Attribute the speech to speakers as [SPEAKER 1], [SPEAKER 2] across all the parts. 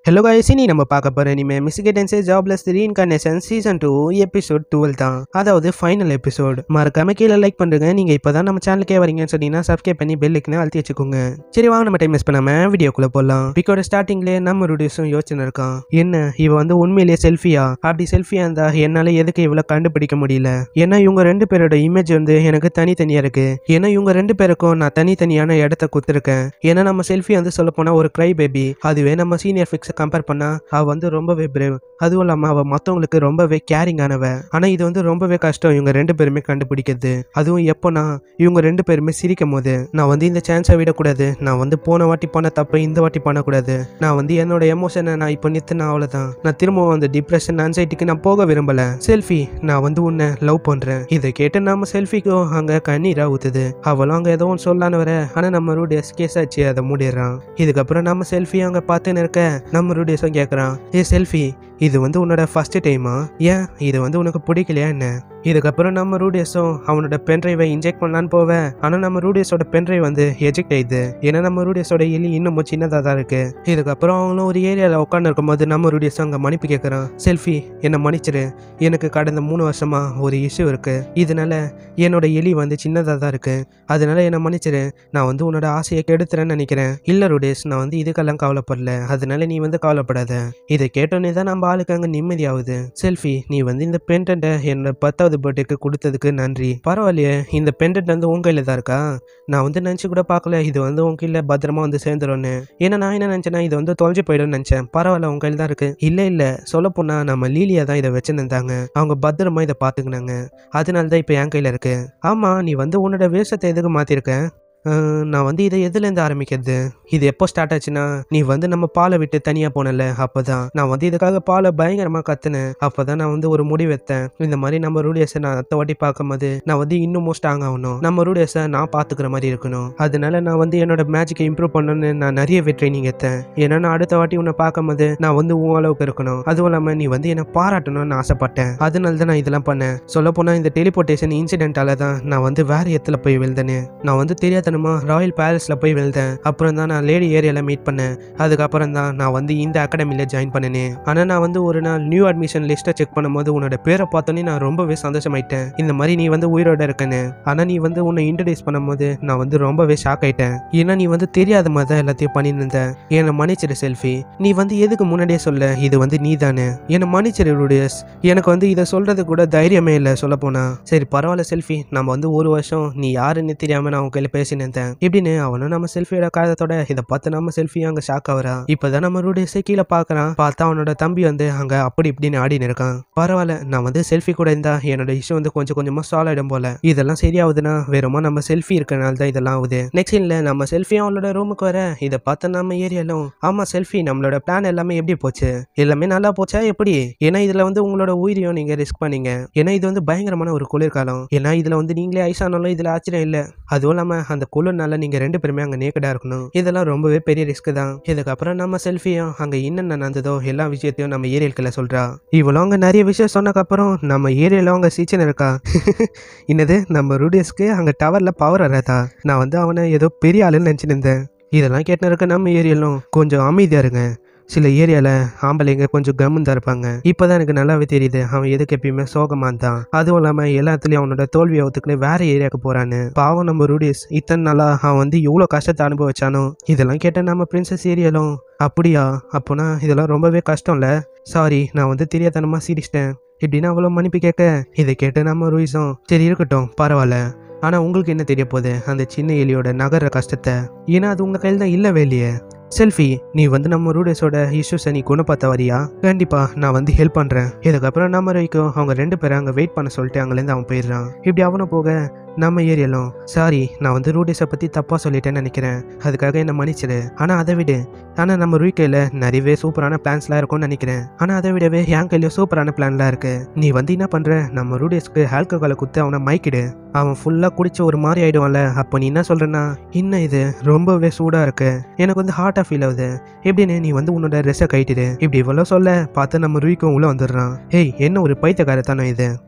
[SPEAKER 1] hello guys இனி நம்ம பார்க்க போகிற இனிமே மிஸ்கெட்டன்ஸே jobless reincarnation season two episode twelve தான் அதாவது ஃபைனல் எபிசோட் மறக்காம கீழே லைக் பண்ணுங்க நீங்கள் இப்போ தான் நம்ம சேனலுக்கே வரீங்கன்னு சொன்னீங்கன்னா சப்ஸ்கிரைப் பண்ணி பெல்லுக்குன்னு அழுத்தி வச்சுக்கோங்க சரி வாங்க நம்ம டைம் மிஸ் பண்ணாம வீடியோக்குள்ளே போகலாம் பிக்கோட ஸ்டார்டிங்லேயே நம்ம ருடியூஸும் யோசனை இருக்கான் என்ன இவ வந்து உண்மையிலேயே செல்ஃபியா அப்படி செல்ஃபியா இருந்தா என்னால் எதுக்கு இவ்வளோ கண்டுபிடிக்க முடியல ஏன்னா இவங்க ரெண்டு பேரோட இமேஜ் வந்து எனக்கு தனித்தனியாக இருக்கு ஏன்னா இவங்க ரெண்டு பேருக்கும் நான் தனித்தனியான இடத்த கொடுத்துருக்கேன் ஏன்னா நம்ம செல்ஃபி வந்து சொல்ல போனா ஒரு க்ரை பேபி அதுவே நம்ம சீனியர் ஃபிக்ஸை கம்பேர் பண்ணா அவ வந்து ரொம்பவே பிரேவ் அதுவும் இல்லாமல் அவள் மற்றவங்களுக்கு ரொம்பவே கேரிங் ஆனவ ஆனால் இது வந்து ரொம்பவே கஷ்டம் இவங்க ரெண்டு பேருமே கண்டுபிடிக்கிறது அதுவும் எப்போனா இவங்க ரெண்டு பேருமே சிரிக்கும் போது நான் வந்து இந்த சான்ஸை விடக்கூடாது நான் வந்து போன வாட்டி பண்ண தப்பை இந்த வாட்டி பண்ணக்கூடாது நான் வந்து என்னோட எமோஷனை நான் இப்போ நிறுத்தின அவ்வளோதான் நான் திரும்பவும் அந்த டிப்ரெஷன் ஆன்சைட்டிக்கு நான் போக விரும்பல செல்ஃபி நான் வந்து உன்னை லவ் பண்ணுறேன் இதை கேட்டு நம்ம செல்ஃபிக்கும் அங்கே கண்ணீரா ஊத்துது அவளும் அங்கே ஏதோ ஒன்று சொல்லலான்னு வர ஆனால் நம்ம ரூடியஸ் கேஸ் ஆச்சு அதை மூடிடுறான் இதுக்கப்புறம் நம்ம செல்ஃபி அங்கே பார்த்துன்னு இருக்க நம்ம ரூடியஸும் கேட்குறான் ஏ செல்ஃபி இது வந்து உன்னோட ஃபர்ஸ்ட் டைமா ஏன் இது வந்து உனக்கு பிடிக்கலையா என்ன இதுக்கப்புறம் நம்ம ரூடியஸும் அவனோட பென்ட்ரைவை இன்ஜெக்ட் பண்ணலான்னு போவேன் ஆனால் நம்ம ரூடியஸோட பென்ட்ரைவ் வந்து எஜெக்ட் ஆயிடுது ஏன்னா நம்ம ரூடியஸோட எலி இன்னமும் சின்னதாக தான் இருக்கு இதுக்கப்புறம் அவங்களும் ஒரு ஏரியாவில் உட்காந்து இருக்கும்போது நம்ம ரூடியஸ் அங்கே மன்னிப்பு கேட்குறான் செல்ஃபி என்னை மன்னிச்சிரு எனக்கு கடந்த மூணு வருஷமா ஒரு இஷ்யூ இருக்கு இதனால என்னோட எலி வந்து சின்னதாக தான் இருக்கு அதனால என்னை மன்னிச்சிரு நான் வந்து உன்னோட ஆசையை கெடுத்துறேன்னு நினைக்கிறேன் இல்லை ரூடியஸ் நான் வந்து இதுக்கெல்லாம் கவலைப்படல அதனால நீ வந்து கவலைப்படாத இதை கேட்டோன்னே தான் நம்ம ஆளுக்கு அங்கே நிம்மதியாகுது செல்ஃபி நீ வந்து இந்த பென்டென்ட்டை என்னோட பத்தாவது பர்த்டேக்கு கொடுத்ததுக்கு நன்றி பரவாயில்லையே இந்த பென்டென்ட் வந்து உன் கையில் தான் இருக்கா நான் வந்து நினச்சி கூட பார்க்கல இது வந்து உன் கையில் பத்திரமா வந்து சேர்ந்துரும்னு ஏன்னா நான் என்ன நினச்சேன்னா இது வந்து தொலைஞ்சு போயிடும்னு நினச்சேன் பரவாயில்ல உன் கையில் தான் இருக்கு இல்லை இல்லை சொல்ல போனா நம்ம லீலியா தான் இதை வச்சுருந்தாங்க அவங்க பத்திரமா இதை பார்த்துக்கினாங்க அதனால தான் இப்போ என் கையில் இருக்கு ஆமாம் நீ வந்து உன்னோட வேஷத்தை எதுக்கு மாற்றிருக்க அஹ், நான் வந்து இதை எதுலேருந்து ஆரம்பிக்கிறது இது எப்போ ஸ்டார்ட் ஆச்சுன்னா நீ வந்து நம்ம பாலை விட்டு தனியாக போனல அப்போ தான் நான் வந்து இதுக்காக பாலை பயங்கரமாக கத்துனேன் அப்போ தான் நான் வந்து ஒரு முடிவு எடுத்தேன் இந்த மாதிரி நம்ம ரூடியஸை நான் அடுத்த வாட்டி பார்க்கும்போது நான் வந்து இன்னமும் ஸ்ட்ராங் ஆகணும் நம்ம ரூடியஸை நான் பார்த்துக்கிற மாதிரி இருக்கணும் அதனால நான் வந்து என்னோட மேஜிக்கை இம்ப்ரூவ் பண்ணணும்னு நான் நிறையவே ட்ரைனிங் எடுத்தேன் ஏன்னா நான் அடுத்த வாட்டி உன்னை பார்க்கும்போது நான் வந்து உன் அளவுக்கு இருக்கணும் அதுவும் இல்லாமல் நீ வந்து என்னை பாராட்டணும்னு ஆசைப்பட்டேன் அதனால தான் நான் இதெல்லாம் பண்ணேன் சொல்ல போனால் இந்த டெலிபோர்ட்டேஷன் இன்சிடென்ட்டால தான் நான் வந்து வேற இடத்துல போய் விழுந்தேனே நான் வந்து தெரியாதனமா ராயல் பேலஸில் போய் விழுந்தேன் அப்புறம் தான் நான் லேடி ஏரியாவில் மீட் பண்ணேன் அதுக்கப்புறம் தான் நான் வந்து இந்த அகாடமியில் ஜாயின் பண்ணினேன் ஆனால் நான் வந்து ஒரு நாள் நியூ அட்மிஷன் லிஸ்ட்டை செக் பண்ணும்போது உன்னோட பேரை பார்த்தோன்னே நான் ரொம்பவே சந்தோஷமாயிட்டேன் இந்த மாதிரி நீ வந்து உயிரோட இருக்கேன்னு ஆனால் நீ வந்து உன்னை இன்ட்ரடியூஸ் பண்ணும்போது நான் வந்து ரொம்பவே ஷாக் ஆயிட்டேன் ஏன்னா நீ வந்து தெரியாத மாதிரி தான் எல்லாத்தையும் பண்ணிட்டு இருந்த என்னை மன்னிச்சிரு செல்ஃபி நீ வந்து எதுக்கு முன்னாடியே சொல்ல இது வந்து நீ தானே என்னை மன்னிச்சிரு ரூடியஸ் எனக்கு வந்து இதை சொல்றது கூட தைரியமே இல்லை சொல்ல போனா சரி பரவாயில்ல செல்ஃபி நம்ம வந்து ஒரு வருஷம் நீ யாருன்னு தெரியாம நான் உன் கையில பேசினேன் இப்படின்னு அவனும் நம்ம செல்ஃபியோட காதத்தோட இதை பார்த்து நம்ம செல்ஃபி அங்க ஷாக் ஆகுறா இப்பதான் நம்ம ரூடியஸை கீழே பார்க்கறான் பார்த்தா அவனோட தம்பி வந்து அங்க அப்படி இப்படின்னு ஆடின்னு இருக்கான் பரவாயில்ல நான் வந்து செல்ஃபி கூட இருந்தா என்னோட இஷ்யூ வந்து கொஞ்சம் கொஞ்சமா சால்வ் ஆயிடும் போல இதெல்லாம் சரியாகுதுன்னா வேறுமா நம்ம செல்ஃபி இருக்கனால தான் இதெல்லாம் ஆகுது நெக்ஸ்ட் இல்ல நம்ம செல்ஃபி அவளோட ரூமுக்கு வர இதை பார்த்து நம்ம ஏரியாலும் ஆமா செல்ஃபி நம்மளோட பிளான் எல்லாமே எப்படி போச்சு எல்லாமே நல்லா போச்சா எப்படி ஏன்னா இதுல வந்து உங்களோட உயிரையும் நீங்க ரிஸ்க் பண்ணீங்க ஏன்னா இது வந்து பயங்கரமான ஒரு குளிர்காலம் ஏன்னா இதுல வந்து நீங்களே ஐஸ் ஆனாலும் இதுல ஆச்சரியம் இல்ல அதுவும் இல்லாம அந்த குளிர்னால நீங்க ரெண்டு பேருமே அங்க நேக்கடா இருக்கணும் இதெல்லாம் ரொம்பவே பெரிய ரிஸ்க் தான் இதுக்கப்புறம் நம்ம செல்ஃபியும் அங்க என்னென்ன நடந்ததோ எல்லா விஷயத்தையும் நம்ம ஏரியல்குள்ள சொல்றா இவ்வளோ அங்க நிறைய விஷயம் சொன்னதுக்கப்புறம் நம்ம ஏரியால அவங்க சீச்சன் இருக்கா என்னது நம்ம ரூடியஸ்க்கு அங்க டவர்ல பவர் வராதா நான் வந்து அவனை ஏதோ பெரிய ஆளுன்னு நினைச்சிட்டு இருந்தேன் இதெல்லாம் கேட்டு இருக்க நம்ம ஏரியாலும் கொஞ்சம் அமைதியா இருங்க சில ஏரியாவில் ஆம்பளைங்க கொஞ்சம் கம்முன்னு தான் இருப்பாங்க இப்போதான் எனக்கு நல்லாவே தெரியுது அவன் எதுக்கு எப்பயுமே சோகமா இருந்தான் அதுவும் இல்லாமல் எல்லாத்துலேயும் அவனோட தோல்வியை ஒத்துக்குன்னு வேற ஏரியாவுக்கு போறான்னு பாவம் நம்ம ரூடிஸ் இத்தனை நாளா அவன் வந்து எவ்வளோ கஷ்டத்தை அனுபவிச்சானோ இதெல்லாம் கேட்ட நம்ம பிரின்சஸ் ஏரியாலும் அப்படியா அப்போனா இதெல்லாம் ரொம்பவே கஷ்டம்ல சாரி நான் வந்து தெரியாதனமா சிரிச்சிட்டேன் இப்படின்னு அவ்வளோ மன்னிப்பு கேட்க இதை கேட்டு நம்ம ரூயிஸும் சரி இருக்கட்டும் பரவாயில்ல ஆனால் உங்களுக்கு என்ன தெரிய போகுது அந்த சின்ன எலியோட நகர கஷ்டத்தை ஏன்னா அது உங்கள் கையில் தான் இல்லவே இல்லையே செல்ஃபி நீ வந்து நம்ம ரூடேஸோட இஷ்யூஸை நீ குணப்படுத்த வரியா கண்டிப்பா நான் வந்து ஹெல்ப் பண்றேன் இதுக்கப்புறம் நம்ம வரைக்கும் அவங்க ரெண்டு பேரும் அங்கே வெயிட் பண்ண சொல்லிட்டு அங்கேருந்து அவன் போயிடுறான் இப்படி அவனை போக நம்ம ஏரியாலும் சாரி நான் வந்து ரூடேஸை பற்றி தப்பாக சொல்லிட்டேன்னு நினைக்கிறேன் அதுக்காக என்னை மன்னிச்சிடு ஆனால் அதை விடு ஆனால் நம்ம ரூய் கையில் நிறையவே சூப்பரான பிளான்ஸ்லாம் இருக்கும்னு நினைக்கிறேன் ஆனால் அதை விடவே என் கையிலயும் சூப்பரான பிளான்லாம் இருக்கு நீ வந்து என்ன பண்ணுற நம்ம ரூடேஸ்க்கு ஆல்கஹாலை குத்து அவனை மயக்கிடு அவன் ஃபுல்லாக குடிச்சு ஒரு மாதிரி ஆயிடுவான்ல அப்போ நீ என்ன சொல்கிறேன்னா இன்னும் இது ரொம்பவே சூடாக இருக்கு எனக்கு வந்து ஹார்ட்டாக ஃபீல் ஆகுது எப்படின்னு நீ வந்து உன்னோட ட்ரெஸ்ஸை கைட்டிடு இப்படி இவ்வளோ சொல்ல பார்த்து நம்ம ரூய்க்கும் உள்ளே வந்துடுறான் ஏய் என்ன ஒரு பைத்தியக்காரத்தானோ இது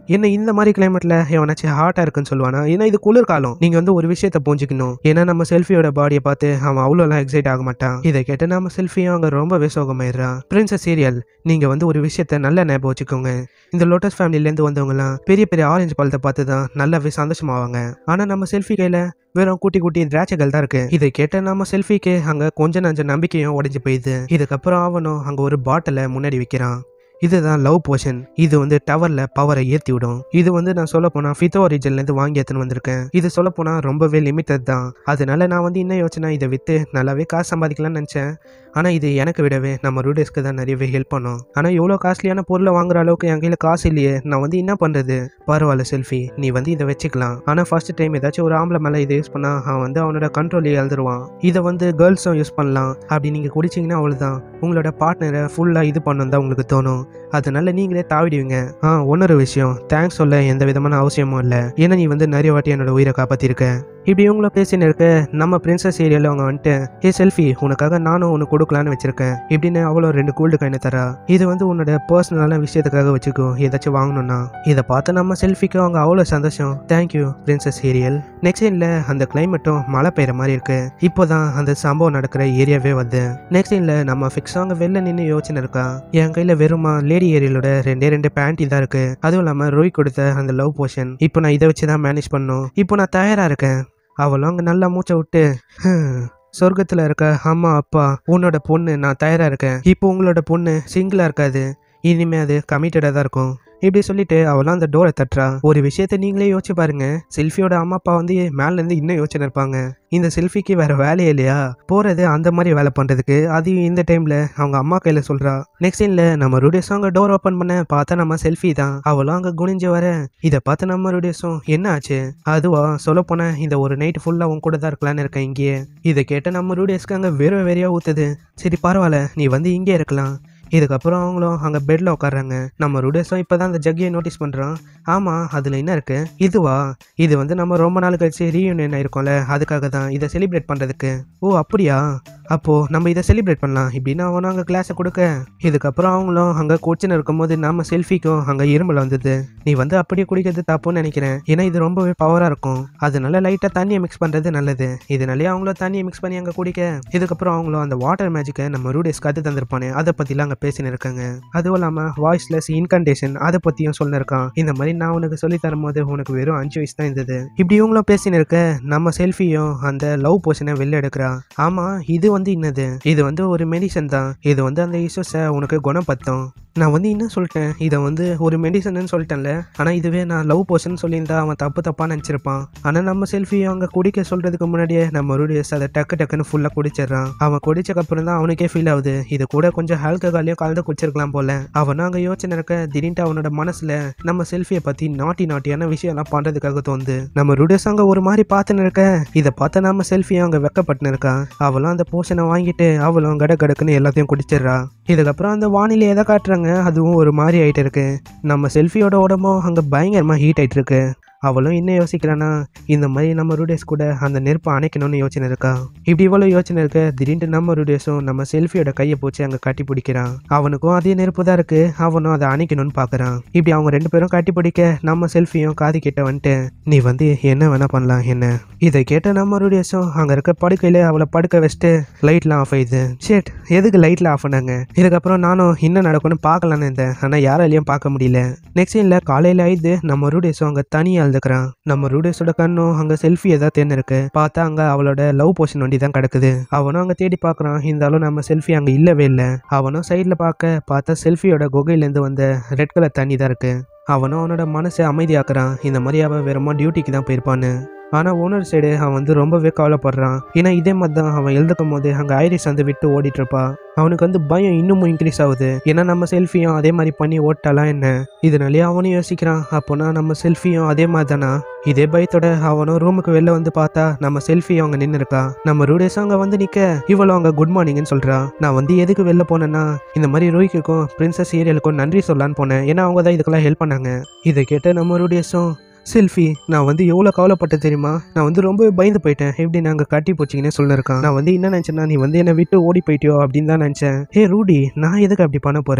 [SPEAKER 1] என்ன இந்த மாதிரி கிளைமேட்ல எவனாச்சும் ஹாட்டா இருக்குன்னு சொல்லுவானா ஏன்னா இது குளிர்காலம் நீங்க வந்து ஒரு விஷயத்த புரிஞ்சுக்கணும் ஏன்னா நம்ம செல்ஃபியோட பாடியை பார்த்து அவன் அவ்வளோலாம் எக்ஸைட் ஆக மாட்டான் இதை கேட்டு நம்ம செல்ஃபியும் அங்க ரொம்பவே சோகமாயிடுறான் பிரின்சஸ் சீரியல் நீங்க வந்து ஒரு விஷயத்த நல்ல ஞாபகம் வச்சுக்கோங்க இந்த லோட்டஸ் ஃபேமிலிலேருந்து வந்தவங்கலாம் பெரிய பெரிய ஆரஞ்சு பழத்தை பார்த்து தான் நல்லாவே சந்தோஷமாவாங்க ஆனா நம்ம செல்ஃபி கையில வெறும் குட்டி குட்டி திராட்சைகள் தான் இருக்கு இதை கேட்ட நம்ம செல்ஃபிக்கு அங்க கொஞ்ச நஞ்ச நம்பிக்கையும் உடைஞ்சு போயிடுது இதுக்கப்புறம் அவனும் அங்க ஒரு பாட்டிலை முன்னாடி வைக்கிறான் இதுதான் லவ் போஷன் இது வந்து டவர்ல பவரை ஏத்தி விடும் இது வந்து நான் சொல்ல போனா ஃபித்தோ ஒரிஜின்ல இருந்து வாங்கி எடுத்துன்னு வந்திருக்கேன் இது சொல்ல போனா ரொம்பவே லிமிட்டட் தான் அதனால நான் வந்து என்ன யோசனை இதை வித்து நல்லாவே காசு சம்பாதிக்கலாம்னு நினைச்சேன் ஆனா இது எனக்கு விடவே நம்ம ரூடேஸ்க்கு தான் நிறையவே ஹெல்ப் பண்ணும் ஆனா இவ்வளோ காஸ்ட்லியான பொருளை வாங்குற அளவுக்கு என் கையில காசு இல்லையே நான் வந்து என்ன பண்றது பரவாயில்ல செல்ஃபி நீ வந்து இதை வச்சுக்கலாம் ஆனா ஃபர்ஸ்ட் டைம் ஏதாச்சும் ஒரு ஆம்பளை மேல இதை யூஸ் பண்ணா அவன் வந்து அவனோட கண்ட்ரோலே எழுதுருவான் இதை வந்து கேர்ள்ஸும் யூஸ் பண்ணலாம் அப்படி நீங்க குடிச்சீங்கன்னா அவ்வளவுதான் உங்களோட பார்ட்னரை ஃபுல்லா இது பண்ணணும் தான் உங்களுக்கு தோணும் அதனால நீங்களே தாவிடுவீங்க ஆ இன்னொரு விஷயம் தேங்க்ஸ் சொல்ல எந்த விதமான அவசியமும் இல்லை ஏன்னா நீ வந்து நிறைய வாட்டி என்னோட உயிரை காப்பாத்திருக்க இப்படி இவங்கள பேசின்னு இருக்க நம்ம பிரின்சஸ் ஏரியாவில் அவங்க வந்துட்டு ஏ செல்ஃபி உனக்காக நானும் உனக்கு கொடுக்கலான்னு வச்சிருக்கேன் இப்படின்னு அவ்வளோ ரெண்டு கூல்டு கைனை தரா இது வந்து உன்னோட பர்சனலான விஷயத்துக்காக வச்சுக்கோ ஏதாச்சும் வாங்கணும்னா இதை பார்த்து நம்ம செல்ஃபிக்கு அவங்க அவ்வளோ சந்தோஷம் தேங்க்யூ பிரின்சஸ் ஏரியல் நெக்ஸ்ட் சீனில் அந்த கிளைமேட்டும் மழை பெய்யுற மாதிரி இருக்கு இப்போதான் அந்த சம்பவம் நடக்கிற ஏரியாவே வந்து நெக்ஸ்ட் சீனில் நம்ம ஃபிக்ஸ் அவங்க வெளில நின்று யோசனை இருக்கா என் கையில் வெறுமா லேடி ஏரியலோட ரெண்டே ரெண்டு பேண்ட்டி தான் இருக்கு அதுவும் இல்லாமல் ரோய் கொடுத்த அந்த லவ் போர்ஷன் இப்போ நான் இதை வச்சு தான் மேனேஜ் பண்ணணும் இப்போ நான் தயாராக இருக்கேன் அவளும் அங்கே நல்லா மூச்சை விட்டு "ஹம், சொர்க்கத்தில் இருக்க அம்மா அப்பா உன்னோட பொண்ணு நான் தயாராக இருக்கேன் இப்போ உங்களோட பொண்ணு சிங்கிளாக இருக்காது இனிமே அது கமிட்டடாக தான் இருக்கும் இப்படி சொல்லிட்டு அவளாம் அந்த டோரை தட்டுறா ஒரு விஷயத்த நீங்களே யோசிச்சு பாருங்க செல்ஃபியோட அம்மா அப்பா வந்து மேல இருந்து இன்னும் யோசனை இருப்பாங்க இந்த செல்ஃபிக்கு வேற வேலையே இல்லையா போறது அந்த மாதிரி வேலை பண்றதுக்கு அதையும் இந்த டைம்ல அவங்க அம்மா கையில சொல்றா நெக்ஸ்ட் சீன்ல நம்ம ரூடேஸும் அங்க டோர் ஓப்பன் பண்ண பார்த்தா நம்ம செல்ஃபி தான் அவளும் அங்க குனிஞ்சு வர இதை பார்த்து நம்ம ரூடேஸும் என்ன ஆச்சு அதுவா சொல்ல போன இந்த ஒரு நைட் ஃபுல்லா உன் கூட தான் இருக்கலாம்னு இருக்கேன் இங்கேயே இதை கேட்ட நம்ம ரூடேஸ்க்கு அங்க வெறும் வெறியா ஊத்துது சரி பரவாயில்ல நீ வந்து இங்கே இருக்கலாம் இதுக்கப்புறம் அவங்களும் அங்கே பெட்டில் உட்காடுறாங்க நம்ம ருடேஸும் இப்போ தான் அந்த ஜக்கியை நோட்டீஸ் பண்ணுறான் ஆமாம் அதில் என்ன இருக்கு இதுவா இது வந்து நம்ம ரொம்ப நாள் கழிச்சு ரீயூனியன் ஆயிருக்கோம்ல அதுக்காக தான் இதை செலிப்ரேட் பண்ணுறதுக்கு ஓ அப்படியா அப்போது நம்ம இதை செலிப்ரேட் பண்ணலாம் இப்படின்னு அவனும் அங்கே கிளாஸை கொடுக்க இதுக்கப்புறம் அவங்களும் அங்கே கோச்சின்னு இருக்கும்போது நம்ம செல்ஃபிக்கும் அங்கே இருமல் வந்தது நீ வந்து அப்படியே குடிக்கிறது தப்புன்னு நினைக்கிறேன் ஏன்னா இது ரொம்பவே பவராக இருக்கும் அதனால லைட்டாக தண்ணியை மிக்ஸ் பண்ணுறது நல்லது இதனாலே அவங்களும் தண்ணியை மிக்ஸ் பண்ணி அங்கே குடிக்க இதுக்கப்புறம் அவங்களும் அந்த வாட்டர் மேஜிக்கை நம்ம ரூடேஸ் கற்று தந்திருப்பானே அதை பற்றிலாம் அங்கே பேசின்னு இருக்காங்க அதுவும் இல்லாமல் வாய்ஸ்லெஸ் இன்கண்டேஷன் அதை பற்றியும் சொல்லிருக்கான் இந்த மாதிரி நான் உனக்கு சொல்லி தரும்போது உனக்கு வெறும் அஞ்சு வயசு தான் இருந்தது இப்படி இவங்களும் பேசின்னு இருக்க நம்ம செல்ஃபியும் அந்த லவ் போர்ஷனை வெளில எடுக்கிறா ஆமா இது வந்து என்னது இது வந்து ஒரு மெடிசன் தான் இது வந்து அந்த இஷ்யூஸை உனக்கு குணப்படுத்தும் நான் வந்து என்ன சொல்லிட்டேன் இதை வந்து ஒரு மெடிசன்னு சொல்லிட்டேன்ல ஆனால் இதுவே நான் லவ் போர்ஷன் சொல்லியிருந்தா அவன் தப்பு தப்பாக நினச்சிருப்பான் ஆனால் நம்ம செல்ஃபி அவங்க குடிக்க சொல்கிறதுக்கு முன்னாடியே நம்ம ரூடியஸ் அதை டக்கு டக்குன்னு ஃபுல்லாக குடிச்சிடுறான் அவன் குடிச்சக்கப்புறம் தான் அவனுக்கே ஃபீல் ஆகுது இது கூட கொஞ்சம் ஆல்கஹாலையும் கலந்து குடிச்சிருக்கலாம் போல அவனும் அங்கே யோசனை இருக்க திடீர்னு அவனோட மனசில் நம்ம செல்ஃபியை பற்றி நாட்டி நாட்டியான விஷயம்லாம் பண்ணுறதுக்காக தோணுது நம்ம ரூடியஸ் அங்கே ஒரு மாதிரி பார்த்துன்னு இருக்க இதை பார்த்து நம்ம செல்ஃபி அங்கே வெக்கப்பட்டுன்னு இருக்கா அவளும் அந்த போஷனை வாங்கிட்டு அவளும் கட கடக்குன்னு எல்லாத்தையும் குடிச்சிடுறா இதுக்கப்புறம் அந்த வானிலை எதை காட்டுறாங்க அதுவும் ஒரு மாதிரி ஆயிட்டு இருக்கு நம்ம செல்ஃபியோட உடம்பும் அங்கே பயங்கரமாக ஹீட் ஆயிட்டு இருக்கு அவளும் என்ன யோசிக்கிறானா இந்த மாதிரி நம்ம ரூடேஸ் கூட அந்த நெருப்பை அணைக்கணும்னு யோசனை இருக்கா இப்படி இவ்வளோ யோசனை இருக்க திடீர்னு நம்ம ரூடேஸும் நம்ம செல்ஃபியோட கையை போச்சு அங்கே கட்டி பிடிக்கிறான் அவனுக்கும் அதே நெருப்பு தான் இருக்கு அவனும் அதை அணைக்கணும்னு பார்க்கறான் இப்படி அவங்க ரெண்டு பேரும் கட்டி பிடிக்க நம்ம செல்ஃபியும் காது கிட்ட வந்துட்டு நீ வந்து என்ன வேணா பண்ணலாம் என்ன இதை கேட்ட நம்ம ரூடேஸும் அங்கே இருக்க படுக்கையில அவளை படுக்க வச்சுட்டு லைட்லாம் ஆஃப் ஆயிடுது ஷேட் எதுக்கு லைட்ல ஆஃப் பண்ணாங்க இதுக்கப்புறம் நானும் என்ன நடக்கும்னு பார்க்கலான்னு இருந்தேன் ஆனால் யாராலையும் பார்க்க முடியல நெக்ஸ்ட் சீனில் காலையில் ஆயிடுது நம்ம ரூடேஸும் அங்கே தனியாக அழுதுக்கிறான் நம்ம ரூடேஸோட கண்ணும் அங்கே செல்ஃபி ஏதாவது தேர்ந்து இருக்கு பார்த்தா அங்கே அவளோட லவ் போர்ஷன் வண்டி தான் கிடக்குது அவனும் அங்கே தேடி பார்க்குறான் இருந்தாலும் நம்ம செல்ஃபி அங்கே இல்லவே இல்லை அவனும் சைடில் பார்க்க பார்த்தா செல்ஃபியோட குகையிலேருந்து வந்த ரெட் கலர் தண்ணி தான் இருக்கு அவனும் அவனோட மனசை அமைதியாக்குறான் இந்த மாதிரி அவன் வேறமா டியூட்டிக்கு தான் போயிருப்பான்னு ஆனால் ஓனர் சைடு அவன் வந்து ரொம்பவே கவலைப்படுறான் ஏன்னா இதே மாதிரி தான் அவன் எழுதுக்கும் போது அங்கே ஐரிஸ் வந்து விட்டு ஓடிட்டு இருப்பா அவனுக்கு வந்து பயம் இன்னமும் இன்க்ரீஸ் ஆகுது ஏன்னா நம்ம செல்ஃபியும் அதே மாதிரி பண்ணி ஓட்டாலாம் என்ன இதனாலேயே அவனும் யோசிக்கிறான் அப்போனா நம்ம செல்ஃபியும் அதே மாதிரி தானா இதே பயத்தோட அவனும் ரூமுக்கு வெளில வந்து பார்த்தா நம்ம செல்ஃபி அவங்க நின்று இருக்கா நம்ம ரூடேஸ் அங்கே வந்து நிற்க இவளும் அங்கே குட் மார்னிங்னு சொல்றா நான் வந்து எதுக்கு வெளில போனேன்னா இந்த மாதிரி ரோய்க்குக்கும் பிரின்சஸ் சீரியலுக்கும் நன்றி சொல்லலான்னு போனேன் ஏன்னா அவங்க தான் இதுக்கெல்லாம் ஹெல்ப் பண்ணாங்க இதை கேட்டு நம்ம ரூடேஸும் செல்ஃபி நான் வந்து எவ்வளோ கவலைப்பட்டேன் தெரியுமா நான் வந்து ரொம்ப பயந்து போயிட்டேன் எப்படி நாங்கள் கட்டி போச்சிங்கன்னே சொல்லிருக்கான் நான் வந்து என்ன நினச்சேன்னா நீ வந்து என்னை விட்டு ஓடி போயிட்டியோ அப்படின்னு தான் நினச்சேன் ஏ ரூடி நான் எதுக்கு அப்படி பண்ண போகிறேன்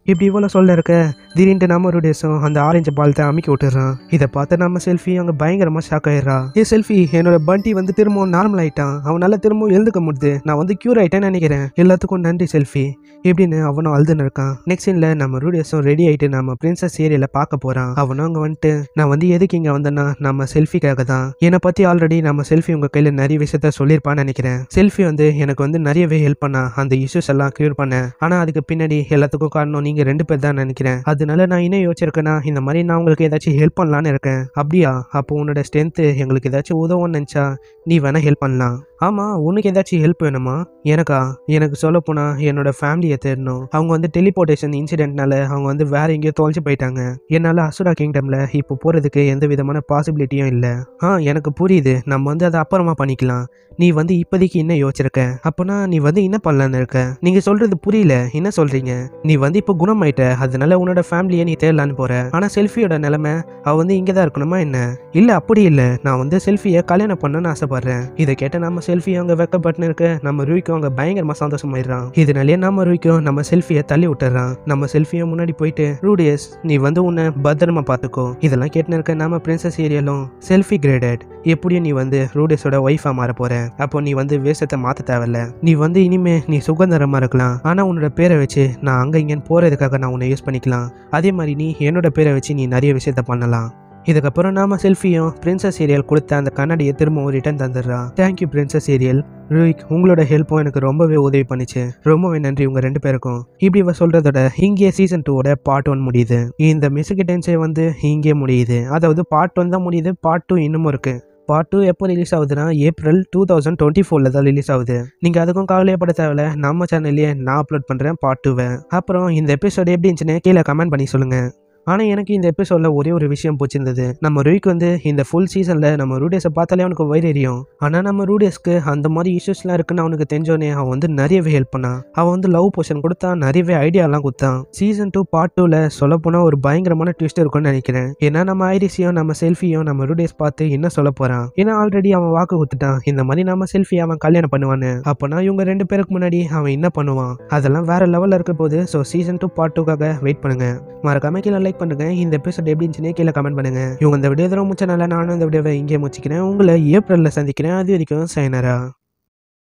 [SPEAKER 1] இப்படி இவ்வளோ சொல்ல இருக்க திடீர்னு நம்ம ஒரு டேஸும் அந்த ஆரஞ்சு பாலத்தை அமைக்க விட்டுறான் இதை பார்த்து நம்ம செல்ஃபி அங்கே பயங்கரமாக ஷாக் ஆயிடுறா ஏ செல்ஃபி என்னோட பண்டி வந்து திரும்பவும் நார்மல் ஆயிட்டான் அவனால திரும்பவும் எழுந்துக்க முடியுது நான் வந்து க்யூர் ஆயிட்டேன்னு நினைக்கிறேன் எல்லாத்துக்கும் நன்றி செல்ஃபி இப்படின்னு அவனும் அழுதுன்னு இருக்கான் நெக்ஸ்ட் சீனில் நம்ம ரூடியஸும் ரெடி ஆயிட்டு நம்ம பிரின்சஸ் ஏரியால பார்க்க போறான் அவனும் அங்கே வந்துட்டு நான் வந்து எதுக்கு இங்கே வந்தேன்னா நம்ம செல்ஃபிக்காக தான் என்னை பற்றி ஆல்ரெடி நம்ம செல்ஃபி உங்கள் கையில் நிறைய விஷயத்த சொல்லியிருப்பான்னு நினைக்கிறேன் செல்ஃபி வந்து எனக்கு வந்து நிறையவே ஹெல்ப் பண்ணா அந்த இஷ்யூஸ் எல்லாம் கிளியர் பண்ணேன் ஆனால் அதுக்கு பின்னாடி எல்லாத்துக்கும் காரணம் நீங்கள் ரெண்டு பேர் தான் நினைக்கிறேன் அதனால நான் என்ன யோசிச்சிருக்கேன்னா இந்த மாதிரி நான் உங்களுக்கு ஏதாச்சும் ஹெல்ப் பண்ணலான்னு இருக்கேன் அப்படியா அப்போ உன்னோட ஸ்ட்ரென்த்து எங்களுக்கு ஏதாச்சும் உதவும்னு நினச்சா நீ வேணா ஹெல்ப் பண்ணலாம் ஆமாம் உனக்கு ஏதாச்சும் ஹெல்ப் வேணுமா எனக்கா எனக்கு சொல்லப் போனா என்னோட ஃபேமிலியை தேடணும் அவங்க வந்து டெலிபோர்டேஷன் இன்சிடென்ட்னால அவங்க வந்து வேற எங்கேயோ தொலைஞ்சு போயிட்டாங்க என்னால் அசுரா கிங்டமில் இப்போ போகிறதுக்கு எந்த விதமான பாசிபிலிட்டியும் இல்லை ஆ எனக்கு புரியுது நம்ம வந்து அதை அப்புறமா பண்ணிக்கலாம் நீ வந்து இப்போதைக்கு என்ன யோசிச்சிருக்க அப்போனா நீ வந்து என்ன பண்ணலான்னு இருக்க நீங்க சொல்றது புரியல என்ன சொல்றீங்க நீ வந்து இப்போ குணமாயிட்ட அதனால உன்னோட ஃபேமிலியை நீ தேடலான்னு போற ஆனா செல்ஃபியோட நிலைமை அவ வந்து இங்கே தான் இருக்கணுமா என்ன இல்ல அப்படி இல்ல நான் வந்து செல்ஃபியை கல்யாணம் பண்ணணும்னு ஆசைப்படுறேன் இதை கேட்ட நம்ம செல்ஃபி அவங்க வெக்கப்பட்டுன்னு இருக்க நம்ம ரூய்க்கும் அவங்க பயங்கரமா சந்தோஷமாயிடுறான் இதனாலேயே நம்ம ரூய்க்கும் நம்ம செல்ஃபியை தள்ளி விட்டுறான் நம்ம செல்ஃபியை முன்னாடி போயிட்டு ரூடியஸ் நீ வந்து உன்னை பத்திரமா பார்த்துக்கோ இதெல்லாம் கேட்டுன்னு இருக்க நம்ம பிரின்சஸ் ஏரியாலும் செல்ஃபி கிரேடட் எப்படியும் நீ வந்து ரூடியஸோட ஒய்ஃபா மாற போற அப்போ நீ வந்து வேஷத்தை மாத்த தேவையில்ல நீ வந்து இனிமே நீ சுதந்திரமா இருக்கலாம் ஆனா உன்னோட பேரை வச்சு நான் அங்க இங்கன்னு போறதுக்காக நான் உன்னை யூஸ் பண்ணிக்கலாம் அதே மாதிரி நீ என்னோட பேரை வச்சு நீ நிறைய விஷயத்த பண்ணலாம் இதுக்கப்புறம் நாம செல்ஃபியும் பிரின்சஸ் சீரியல் கொடுத்த அந்த கண்ணாடியை திரும்பவும் ரிட்டர்ன் தந்துடுறான் தேங்க்யூ பிரின்சஸ் சீரியல் ருயிக் உங்களோட ஹெல்ப்பும் எனக்கு ரொம்பவே உதவி பண்ணுச்சு ரொம்பவே நன்றி உங்க ரெண்டு பேருக்கும் இப்படி இவ சொல்றதோட இங்கே சீசன் டூவோட பார்ட் ஒன் முடியுது இந்த மிஸ்கிட்டன்ஸே வந்து இங்கே முடியுது அதாவது பார்ட் ஒன் தான் முடியுது பார்ட் டூ இன்னமும் இருக்கு பார்ட் டூ எப்போ ரிலீஸ் ஆகுதுன்னா ஏப்ரல் டூ தௌசண்ட் டுவெண்ட்டி ஃபோரில் தான் ரிலீஸ் ஆகுது நீங்கள் அதுக்கும் கவலையப்பட தேவையில்ல நம்ம சேனல்லையே நான் அப்லோட் பண்ணுறேன் பார்ட் டூவை அப்புறம் இந்த எபிசோட் எப்படி இருந்துச்சுன்னு கீழே கமெண்ட் பண்ணி சொல்லுங்கள் ஆனால் எனக்கு இந்த எபிசோடில் ஒரே ஒரு விஷயம் பிடிச்சிருந்தது நம்ம ரூய்க்கு வந்து இந்த ஃபுல் சீசனில் நம்ம ரூடியஸை பார்த்தாலே அவனுக்கு வயிறு எரியும் ஆனால் நம்ம ரூடியஸ்க்கு அந்த மாதிரி இஷ்யூஸ்லாம் இருக்குன்னு அவனுக்கு தெரிஞ்சோடனே அவன் வந்து நிறையவே ஹெல்ப் பண்ணான் அவன் வந்து லவ் போர்ஷன் கொடுத்தான் நிறையவே ஐடியாலாம் கொடுத்தான் சீசன் டூ பார்ட் டூவில் சொல்லப்போனால் ஒரு பயங்கரமான ட்விஸ்ட் இருக்கும்னு நினைக்கிறேன் ஏன்னா நம்ம ஐரிஸையும் நம்ம செல்ஃபியும் நம்ம ரூடியஸ் பார்த்து என்ன சொல்ல போகிறான் ஏன்னா ஆல்ரெடி அவன் வாக்கு கொடுத்துட்டான் இந்த மாதிரி நம்ம செல்ஃபி அவன் கல்யாணம் பண்ணுவான்னு அப்போனா இவங்க ரெண்டு பேருக்கு முன்னாடி அவன் என்ன பண்ணுவான் அதெல்லாம் வேற லெவலில் இருக்க போது ஸோ சீசன் டூ பார்ட் டூக்காக வெயிட் பண்ணுங்க மறக்காம கீழே லைக் பண்ணுங்க இந்த எபிசோட் எப்படி இருந்துச்சுன்னே கீழே கமெண்ட் பண்ணுங்க இவங்க இந்த வீடியோ தர முடிச்சனால நானும் இந்த வீடியோவை இங்கே முடிச்சுக்கிறேன் உங்களை ஏப்ரலில் சந்திக்கிறேன் அது வரைக்கும் சைனரா